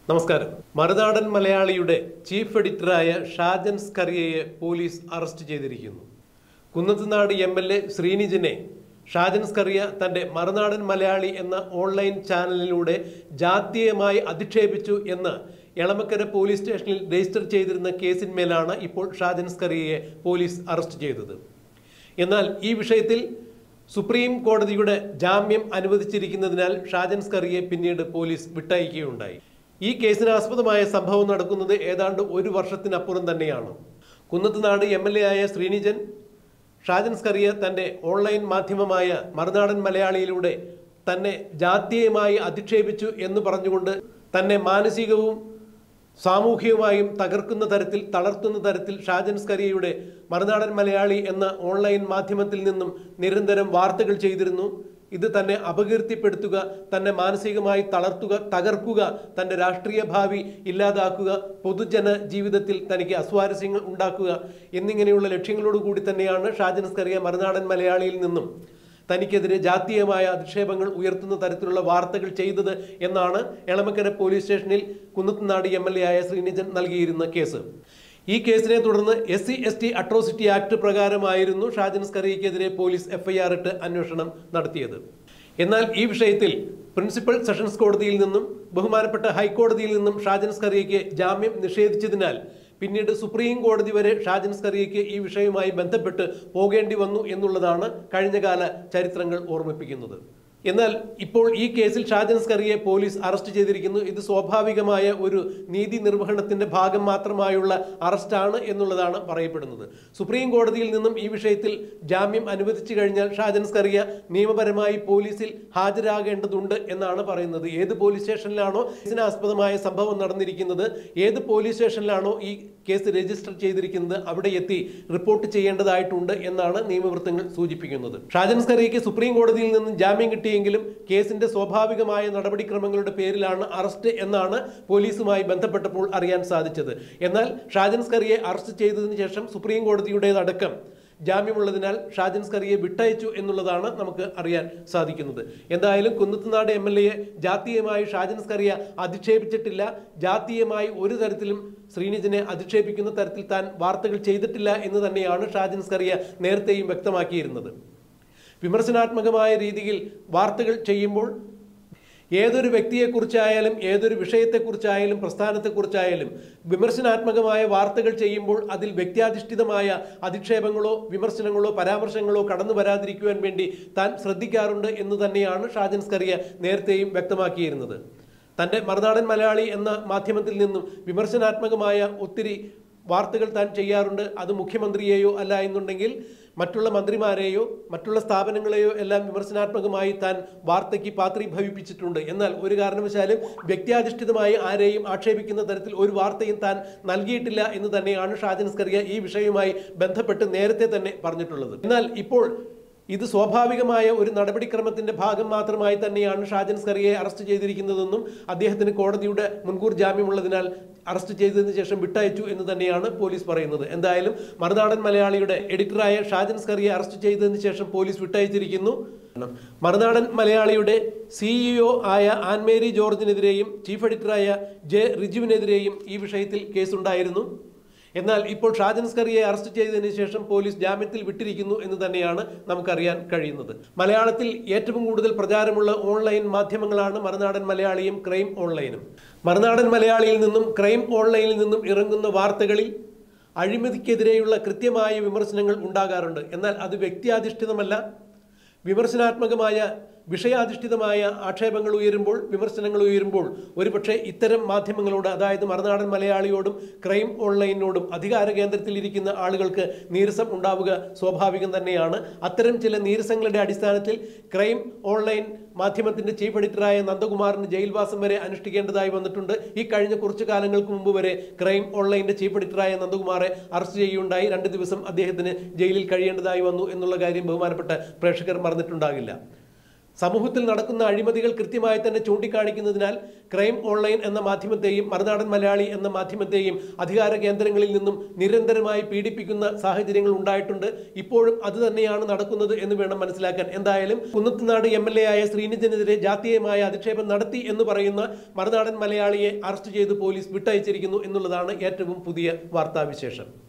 നമസ്കാരം മറുനാടൻ മലയാളിയുടെ ചീഫ് എഡിറ്ററായ ഷാജൻ സ്കറിയയെ പോലീസ് അറസ്റ്റ് ചെയ്തിരിക്കുന്നു കുന്നത്തുനാട് എം എൽ എ ശ്രീനിജിനെ ഷാജൻ സ്കറിയ തന്റെ മറുനാടൻ മലയാളി എന്ന ഓൺലൈൻ ചാനലിലൂടെ ജാതീയമായി അധിക്ഷേപിച്ചു എന്ന് എളമക്കര പോലീസ് സ്റ്റേഷനിൽ രജിസ്റ്റർ ചെയ്തിരുന്ന കേസിന്മേലാണ് ഇപ്പോൾ ഷാജൻ സ്കറിയയെ പോലീസ് അറസ്റ്റ് ചെയ്തത് എന്നാൽ ഈ വിഷയത്തിൽ സുപ്രീം കോടതിയുടെ ജാമ്യം അനുവദിച്ചിരിക്കുന്നതിനാൽ ഷാജൻ സ്കറിയെ പിന്നീട് പോലീസ് വിട്ടയക്കുകയുണ്ടായി ഈ കേസിനാസ്പദമായ സംഭവം നടക്കുന്നത് ഏതാണ്ട് ഒരു വർഷത്തിനപ്പുറം തന്നെയാണ് കുന്നത്തുനാട് എം എൽ എ ആയ ശ്രീനിജൻ ഷാജൻ സ്കറിയ തന്റെ ഓൺലൈൻ മാധ്യമമായ മറുനാടൻ മലയാളിയിലൂടെ തന്നെ ജാതീയമായി അധിക്ഷേപിച്ചു എന്ന് പറഞ്ഞുകൊണ്ട് തന്നെ മാനസികവും സാമൂഹികമായും തകർക്കുന്ന തരത്തിൽ തളർത്തുന്ന തരത്തിൽ ഷാജൻ സ്കറിയയുടെ മറുനാടൻ മലയാളി എന്ന ഓൺലൈൻ മാധ്യമത്തിൽ നിന്നും നിരന്തരം വാർത്തകൾ ചെയ്തിരുന്നു ഇത് തന്നെ അപകീർത്തിപ്പെടുത്തുക തന്നെ മാനസികമായി തളർത്തുക തകർക്കുക തൻ്റെ രാഷ്ട്രീയ ഭാവി ഇല്ലാതാക്കുക പൊതുജന ജീവിതത്തിൽ തനിക്ക് അസ്വാരസ്യങ്ങൾ ഉണ്ടാക്കുക എന്നിങ്ങനെയുള്ള ലക്ഷ്യങ്ങളോട് കൂടി തന്നെയാണ് ഷാജൻ സ്കറിയ മറുനാടൻ മലയാളിയിൽ നിന്നും തനിക്കെതിരെ ജാതീയമായ അധിക്ഷേപങ്ങൾ ഉയർത്തുന്ന തരത്തിലുള്ള വാർത്തകൾ ചെയ്തത് എന്നാണ് എളമക്കര പോലീസ് സ്റ്റേഷനിൽ കുന്നത്തുനാട് എം എൽ എ ആയ ശ്രീനിജൻ നൽകിയിരുന്ന കേസ് ഈ കേസിനെ തുടർന്ന് S C S T atrocity act പ്രകാരമായിരുന്നു ഷാജൻ സ്കറിയക്കെതിരെ പോലീസ് എഫ്ഐആർ ഇട്ട് അന്വേഷണം നടത്തിയത് എന്നാൽ ഈ വിഷയത്തിൽ പ്രിൻസിപ്പൽ സെഷൻസ് കോടതിയിൽ നിന്നും ബഹുമാനപ്പെട്ട ഹൈക്കോടതിയിൽ നിന്നും ഷാജൻ സ്കറിയയ്ക്ക് ജാമ്യം നിഷേധിച്ചതിനാൽ പിന്നീട് സുപ്രീം കോടതി വരെ ഷാജൻ സ്കറിയയ്ക്ക് ഈ വിഷയവുമായി ബന്ധപ്പെട്ട് പോകേണ്ടി വന്നു എന്നുള്ളതാണ് കഴിഞ്ഞകാല ചരിത്രങ്ങൾ ഓർമ്മിപ്പിക്കുന്നത് എന്നാൽ ഇപ്പോൾ ഈ കേസിൽ ഷാജൻ സ്കറിയെ പോലീസ് അറസ്റ്റ് ചെയ്തിരിക്കുന്നു ഇത് സ്വാഭാവികമായ ഒരു നീതി നിർവഹണത്തിന്റെ ഭാഗം മാത്രമായുള്ള അറസ്റ്റാണ് എന്നുള്ളതാണ് പറയപ്പെടുന്നത് സുപ്രീം കോടതിയിൽ നിന്നും ഈ വിഷയത്തിൽ ജാമ്യം അനുവദിച്ചു കഴിഞ്ഞാൽ ഷാജൻ സ്കറിയ നിയമപരമായി പോലീസിൽ ഹാജരാകേണ്ടതുണ്ട് എന്നാണ് പറയുന്നത് ഏത് പോലീസ് സ്റ്റേഷനിലാണോ ഇതിനാസ്പദമായ സംഭവം നടന്നിരിക്കുന്നത് ഏത് പോലീസ് സ്റ്റേഷനിലാണോ ഈ കേസ് രജിസ്റ്റർ ചെയ്തിരിക്കുന്നത് അവിടെ എത്തി റിപ്പോർട്ട് ചെയ്യേണ്ടതായിട്ടുണ്ട് എന്നാണ് നിയമവൃത്തങ്ങൾ സൂചിപ്പിക്കുന്നത് ഷാജൻ സ്കറിയയ്ക്ക് സുപ്രീം കോടതിയിൽ നിന്നും ജാമ്യം കിട്ടിയെങ്കിലും കേസിന്റെ സ്വാഭാവികമായ നടപടിക്രമങ്ങളുടെ പേരിലാണ് അറസ്റ്റ് എന്നാണ് പോലീസുമായി ബന്ധപ്പെട്ടപ്പോൾ അറിയാൻ സാധിച്ചത് എന്നാൽ ഷാജൻ സ്കറിയെ അറസ്റ്റ് ചെയ്തതിനു ശേഷം സുപ്രീം കോടതിയുടേതടക്കം ജാമ്യമുള്ളതിനാൽ ഷാജൻ സ്കറിയെ വിട്ടയച്ചു എന്നുള്ളതാണ് നമുക്ക് അറിയാൻ സാധിക്കുന്നത് എന്തായാലും കുന്നത്തുനാട് എം എൽ എയെ ജാതീയമായി ഷാജൻ സ്കറിയ അധിക്ഷേപിച്ചിട്ടില്ല ജാതീയമായി ഒരു തരത്തിലും ശ്രീനിജിനെ അധിക്ഷേപിക്കുന്ന തരത്തിൽ താൻ വാർത്തകൾ ചെയ്തിട്ടില്ല എന്ന് തന്നെയാണ് ഷാജൻ സ്കറിയ നേരത്തെയും വ്യക്തമാക്കിയിരുന്നത് വിമർശനാത്മകമായ രീതിയിൽ വാർത്തകൾ ചെയ്യുമ്പോൾ ഏതൊരു വ്യക്തിയെക്കുറിച്ചായാലും ഏതൊരു വിഷയത്തെക്കുറിച്ചായാലും പ്രസ്ഥാനത്തെക്കുറിച്ചായാലും വിമർശനാത്മകമായ വാർത്തകൾ ചെയ്യുമ്പോൾ അതിൽ വ്യക്തിയാധിഷ്ഠിതമായ അധിക്ഷേപങ്ങളോ വിമർശനങ്ങളോ പരാമർശങ്ങളോ കടന്നു വരാതിരിക്കുവാൻ വേണ്ടി താൻ ശ്രദ്ധിക്കാറുണ്ട് എന്ന് തന്നെയാണ് ഷാജൻ സ്കറിയ നേരത്തെയും വ്യക്തമാക്കിയിരുന്നത് തൻ്റെ മറുനാടൻ മലയാളി എന്ന മാധ്യമത്തിൽ നിന്നും വിമർശനാത്മകമായ ഒത്തിരി വാർത്തകൾ താൻ ചെയ്യാറുണ്ട് അത് മുഖ്യമന്ത്രിയെയോ അല്ല എന്നുണ്ടെങ്കിൽ മറ്റുള്ള മന്ത്രിമാരെയോ മറ്റുള്ള സ്ഥാപനങ്ങളെയോ എല്ലാം വിമർശനാത്മകമായി താൻ വാർത്തയ്ക്ക് പാത്രീഭവിപ്പിച്ചിട്ടുണ്ട് എന്നാൽ ഒരു കാരണവശാലും വ്യക്തിയാധിഷ്ഠിതമായി ആരെയും ആക്ഷേപിക്കുന്ന തരത്തിൽ ഒരു വാർത്തയും താൻ നൽകിയിട്ടില്ല എന്ന് തന്നെയാണ് ഷാജൻ സ്കറിയ ഈ വിഷയവുമായി ബന്ധപ്പെട്ട് നേരത്തെ തന്നെ പറഞ്ഞിട്ടുള്ളത് എന്നാൽ ഇപ്പോൾ ഇത് സ്വാഭാവികമായ ഒരു നടപടിക്രമത്തിന്റെ ഭാഗം മാത്രമായി തന്നെയാണ് ഷാജൻ സ്കറിയെ അറസ്റ്റ് ചെയ്തിരിക്കുന്നതെന്നും അദ്ദേഹത്തിന് കോടതിയുടെ മുൻകൂർ ജാമ്യമുള്ളതിനാൽ അറസ്റ്റ് ചെയ്തതിനു ശേഷം വിട്ടയച്ചു എന്ന് തന്നെയാണ് പോലീസ് പറയുന്നത് എന്തായാലും മറുനാടൻ മലയാളിയുടെ എഡിറ്ററായ ഷാജൻ സ്കറിയെ അറസ്റ്റ് ചെയ്തതിനു ശേഷം പോലീസ് വിട്ടയച്ചിരിക്കുന്നു മറുനാടൻ മലയാളിയുടെ സിഇഒ ആയ ആൻമേരി ജോർജിനെതിരെയും ചീഫ് എഡിറ്ററായ ജെ റിജുവിനെതിരെയും ഈ വിഷയത്തിൽ കേസുണ്ടായിരുന്നു എന്നാൽ ഇപ്പോൾ ഷാജൻ സ്കറിയെ അറസ്റ്റ് ചെയ്തതിനു ശേഷം പോലീസ് ജാമ്യത്തിൽ വിട്ടിരിക്കുന്നു എന്ന് തന്നെയാണ് നമുക്കറിയാൻ കഴിയുന്നത് മലയാളത്തിൽ ഏറ്റവും കൂടുതൽ പ്രചാരമുള്ള ഓൺലൈൻ മാധ്യമങ്ങളാണ് മറുനാടൻ മലയാളിയും ക്രൈം ഓൺലൈനും മറുനാടൻ മലയാളിയിൽ നിന്നും ക്രൈം ഓൺലൈനിൽ നിന്നും ഇറങ്ങുന്ന വാർത്തകളിൽ അഴിമതിക്കെതിരെയുള്ള കൃത്യമായ വിമർശനങ്ങൾ ഉണ്ടാകാറുണ്ട് എന്നാൽ അത് വ്യക്തിയാധിഷ്ഠിതമല്ല വിമർശനാത്മകമായ വിഷയാധിഷ്ഠിതമായ ആക്ഷേപങ്ങൾ ഉയരുമ്പോൾ വിമർശനങ്ങൾ ഉയരുമ്പോൾ ഒരുപക്ഷെ ഇത്തരം മാധ്യമങ്ങളോട് അതായത് മറുനാടൻ മലയാളിയോടും ക്രൈം ഓൺലൈനിനോടും അധികാര കേന്ദ്രത്തിൽ ഇരിക്കുന്ന ആളുകൾക്ക് നീരസം ഉണ്ടാവുക സ്വാഭാവികം തന്നെയാണ് അത്തരം ചില നീരസങ്ങളുടെ അടിസ്ഥാനത്തിൽ ക്രൈം ഓൺലൈൻ മാധ്യമത്തിന്റെ ചീഫ് എഡിറ്ററായ നന്ദകുമാറിന് ജയിൽവാസം വരെ അനുഷ്ഠിക്കേണ്ടതായി വന്നിട്ടുണ്ട് ഈ കഴിഞ്ഞ കുറച്ചു കാലങ്ങൾക്ക് മുമ്പ് വരെ ക്രൈം ഓൺലൈനിന്റെ ചീഫ് എഡിറ്ററായ നന്ദകുമാറെ അറസ്റ്റ് ചെയ്യുകയുണ്ടായി രണ്ട് ദിവസം അദ്ദേഹത്തിന് ജയിലിൽ കഴിയേണ്ടതായി വന്നു എന്നുള്ള കാര്യം ബഹുമാനപ്പെട്ട പ്രേക്ഷകർ മറന്നിട്ടുണ്ടാകില്ല സമൂഹത്തിൽ നടക്കുന്ന അഴിമതികൾ കൃത്യമായി തന്നെ ചൂണ്ടിക്കാണിക്കുന്നതിനാൽ ക്രൈം ഓൺലൈൻ എന്ന മാധ്യമത്തെയും മറുനാടൻ മലയാളി എന്ന മാധ്യമത്തെയും അധികാര കേന്ദ്രങ്ങളിൽ നിന്നും നിരന്തരമായി പീഡിപ്പിക്കുന്ന സാഹചര്യങ്ങൾ ഉണ്ടായിട്ടുണ്ട് ഇപ്പോഴും അത് തന്നെയാണ് നടക്കുന്നത് എന്ന് വേണം മനസ്സിലാക്കാൻ എന്തായാലും കുന്നത്തുനാട് എം എൽ എ ആയ ശ്രീനിജനെതിരെ ജാതീയമായ അധിക്ഷേപം നടത്തി എന്ന് പറയുന്ന മറുനാടൻ മലയാളിയെ അറസ്റ്റ് ചെയ്ത് പോലീസ് വിട്ടയച്ചിരിക്കുന്നു എന്നുള്ളതാണ് ഏറ്റവും പുതിയ വാർത്താവിശേഷം